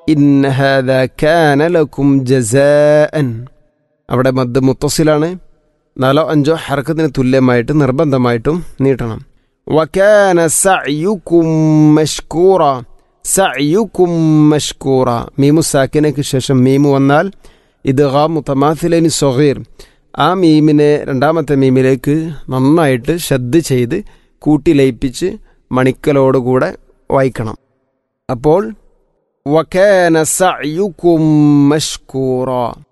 ഇന്ന ഹാദ കാന ലക്കും ജസാഅൻ അവിടെ മദ് മുത്തസിലാണ് നാലോ അഞ്ചോ ഹർക്കത്തിന് തുല്യമായിട്ട് നിർബന്ധമായിട്ടും നീട്ടണം വക്കാന സഅയുക്കും മഷ്കൂറ സഅയുക്കും മഷ്കൂറ മീമു സാക്കിനയ്ക്ക് ശേഷം മീമു വന്നാൽ ഇത് ഹാ മുത്തമാഥിലനി സൊഹീർ ആ മീമിനെ രണ്ടാമത്തെ മീമിലേക്ക് നന്നായിട്ട് ശ്രദ്ധ ചെയ്ത് കൂട്ടി ലയിപ്പിച്ച് മണിക്കലോടുകൂടെ വായിക്കണം അപ്പോൾ വക്കാന സഅയുക്കും മഷ്കൂറ